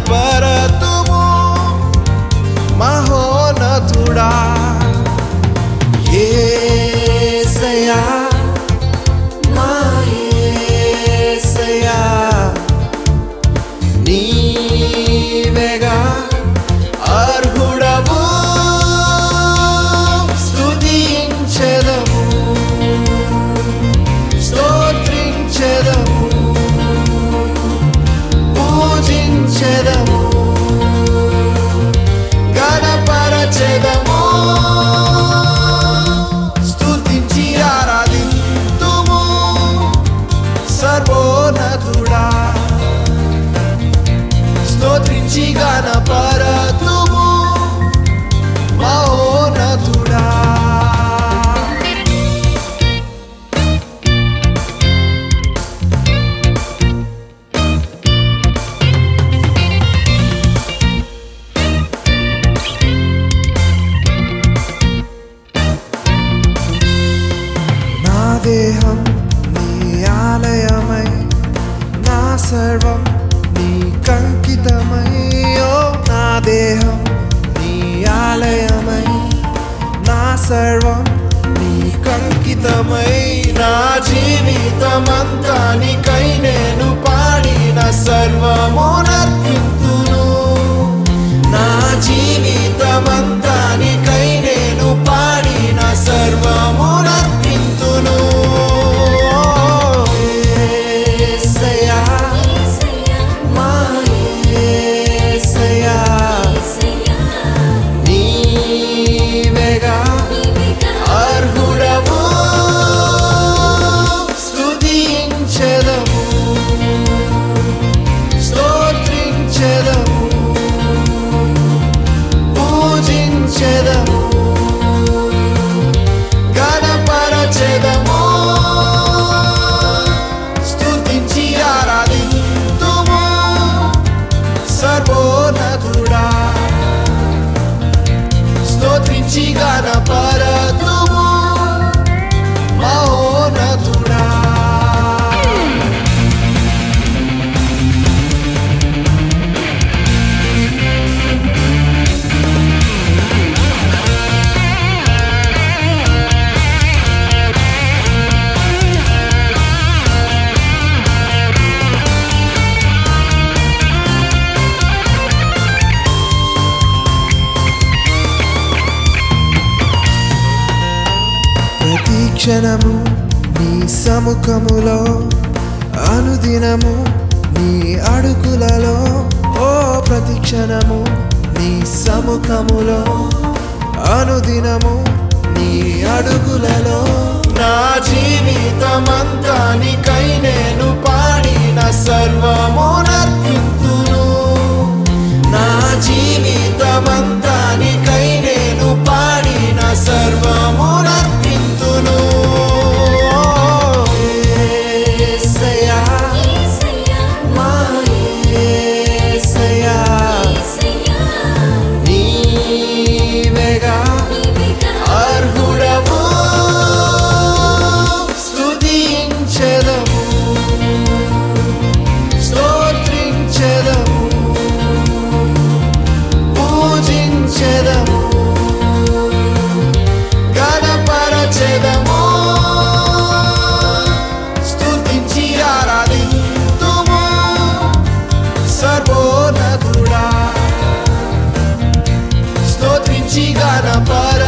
గణపరతుము మహోన్నతుడా యేసయ్యా మా యేసయ్యా నీవేగా అర్హుడవు స్తుతించెదము స్తోత్రించెదము పూజించెదము గణపరచెదము స్తుతించి ఆరాధింతుము సర్వోన్నతుడా స్తోత్రించి గణపరతుము మహోన్నతుడా నా దేహం నీ ఆలయమై నా సర్వం నీ కంకితమై ఓ నా దేహం నీ ఆలయమై నా సర్వం నీ కంకితమై నా జీవితమంతా నీకై నేను పాడిన సర్వమునర్పింతును నా జీవితమంతా నీకై నేను పాడిన సర్వమునర్పింతును యేసయ్యా, మా యేసయ్యా, నీవేగా అర్హుడవు స్తుతించెదము స్తోత్రించెదము పూజించెదము గణపరచెదము స్తుతించి ఆరాధింతుము సర్వోన్నతుడా స్తోత్రించి గణపరతుము మహోన్నతుడా ప్రతి క్షణము నీ సముఖములో అనుదినము నీ అడుగులలో ఓ ప్రతి క్షణము నీ సముఖములో అనుదినము నీ అడుగులలో నా జీవితమంతా నీకై నేను పాడిన సర్వమునర్పింతును నా జీవితమంతా నీకై నేను పాడిన సర్వమునర్పింతును యేసయ్యా, మా యేసయ్యా, నీవేగా అర్హుడవు స్తుతించెదము స్తోత్రించెదము పూజించెదము గణపరచెదము స్తుతించి ఆరాధింతుము సర్వోన్నతుడా స్తోత్రించి గణపర